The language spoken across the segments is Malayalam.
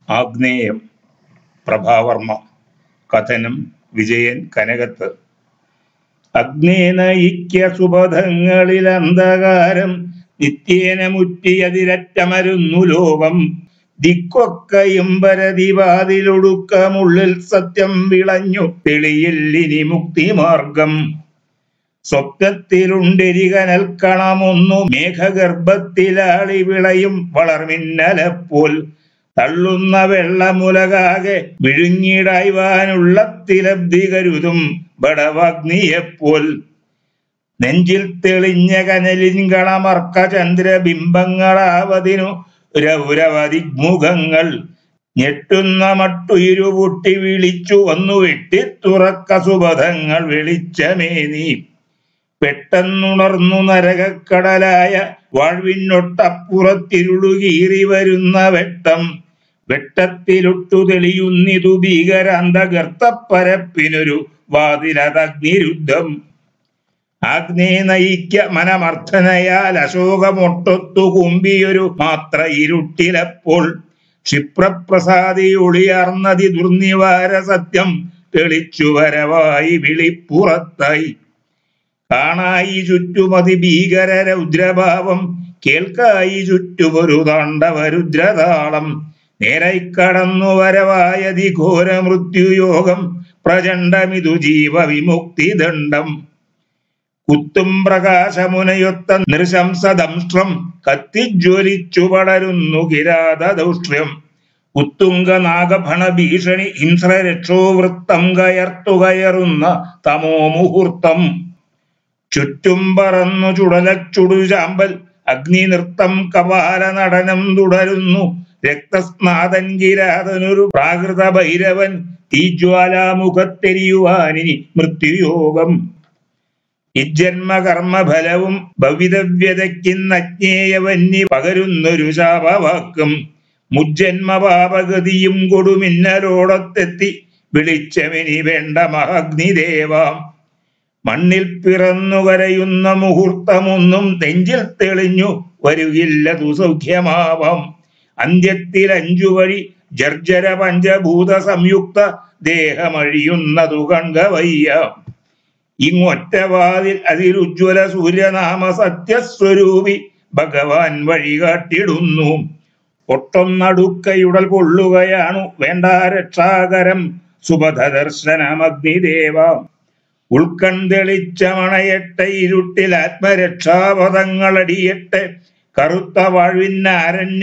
ആഗ്നേയം പ്രഭാവർമ്മ കഥനം വിജയൻ കനകത്ത് അഗ്നേനയിക്യ സുബധങ്ങളിൽ അന്ധകാരം നിത്യേന മുറ്റിയതിരറ്റമരുന്നു ലോകം ദിക്കൊക്കയും പരതിവാതിലൊടുക്കമുള്ളിൽ സത്യം വിളഞ്ഞു തെളിയില്ലിനി മുക്തിമാർഗം സ്വപ്നത്തിലുണ്ടെരികനൽ കണമൊന്നു മേഘഗർഭത്തിലാളി വിളയും വളർമിന്നലപ്പോൽ തള്ളുന്ന വെള്ളമുലകാകെ വിഴുങ്ങിടായ്വാനുള്ള തിലബ്ധി കരുതും ബടവഗ്നിയെപ്പോൽ നെഞ്ചിൽ തെളിഞ്ഞ കനലിൻ കളമർക്ക ചന്ദ്രബിംബങ്ങളാവതിനു രൗരവതിമുഖങ്ങൾ ഞെട്ടുന്ന മട്ടുയിരുപൊട്ടി വിളിച്ചു വന്നു വെട്ടി തുറക്ക സുബധങ്ങൾ വെളിച്ചമേനി പെട്ടെന്നുണർന്നു നരകക്കടലായ വാഴ്വിനൊട്ടപ്പുറത്തിരുളുകീറി വരുന്ന വെട്ടം വെട്ടത്തിലൊട്ടു തെളിയുന്നിതു ഭീകരാന്തഗർത്തപ്പരപ്പിനൊരു വാതിലതഗ്നിരുദ്ധം ആഗ്നേ നയിക്ക മനമർത്ഥനയാൽ അശോകമൊട്ടൊത്തു കുമ്പിയൊരു മാത്ര ഇരുട്ടിലപ്പോൾ ക്ഷിപ്രപ്രസാദി ഒളിയാർന്നതി ദുർനിവാര സത്യം തെളിച്ചു വരവായി വിളിപ്പുറത്തായി കാണായി ചുറ്റുമതി ഭീകര രൗദ്രഭാവം കേൾക്കായി ചുറ്റുമൊരു താണ്ഡവരുദ്രതാളം നേരായി കടന്നു വരവായതി ഘോര മൃത്യുയോഗം പ്രചണ്ഡമിതു ജീവവിമുക്തി ദണ്ഡം കുത്തും പ്രകാശമുനയൊത്ത നൃശംസദംഷ്ട്രം കത്തിജ്വലിച്ചു പടരുന്നു കിരാതദൗഷ്ട്ര്യം ഉത്തുംഗ നാഗഭണ ഭീഷണി ഹിംസ്രരക്ഷോ വൃത്തം കയർത്തു കയറുന്ന തമോ മുഹൂർത്തം ചുറ്റും പറന്നു ചുടലച്ചുടു ചാമ്പൽ അഗ്നി നൃത്തം കപാല നടനം തുടരുന്നു രക്തസ്നാതൻ കിരാതനൊരു പ്രാകൃത ഭൈരവൻ തീജ്വാലാമുഖത്തെരിയുവാനിനി മൃത്യുയോഗം ഇജ്ജന്മകർമ്മഫലവും ഭവിതവ്യതയ്ക്കിന്നജ്ഞേയവന്നി പകരുന്നൊരു ശാപവാക്കും മുജ്ജന്മ പാപഗതിയും കൊടുമിന്നലോടത്തെത്തി വിളിച്ചമിനി വേണ്ട മഹഗ്നിദേവാം മണ്ണിൽ പിറന്നു കരയുന്ന മുഹൂർത്തമൊന്നും നെഞ്ചിൽ തെളിഞ്ഞു വരുകില്ലതു സൗഖ്യമാവാം അന്ത്യത്തിൽ അഞ്ചു വഴി ജർജര പഞ്ചഭൂത സംയുക്ത ദേഹമഴിയുന്നതു കൺക വയ്യ ഇങ്ങൊറ്റവാതിൽ അതിലുജ്വല സൂര്യനാമ സത്യസ്വരൂപി ഭഗവാൻ വഴികാട്ടിടുന്നു ഒട്ടൊന്നടുക്കയുടൽ കൊള്ളുകയാണു വേണ്ട രക്ഷാകരം സുബധ ദർശനം അഗ്നിദേവ ഉൾക്കൺതെളിച്ചമണയട്ടെ ഇരുട്ടിൽ ആത്മരക്ഷാപദങ്ങളടിയട്ടെ കറുത്ത വാഴ്വിന്ന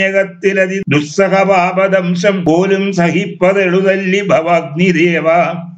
അരണ്യകത്തിലതി ദുസ്സഹപാപദംശം പോലും സഹിപ്പതെളുതല്ലി ഭവാഗ്നിദേവ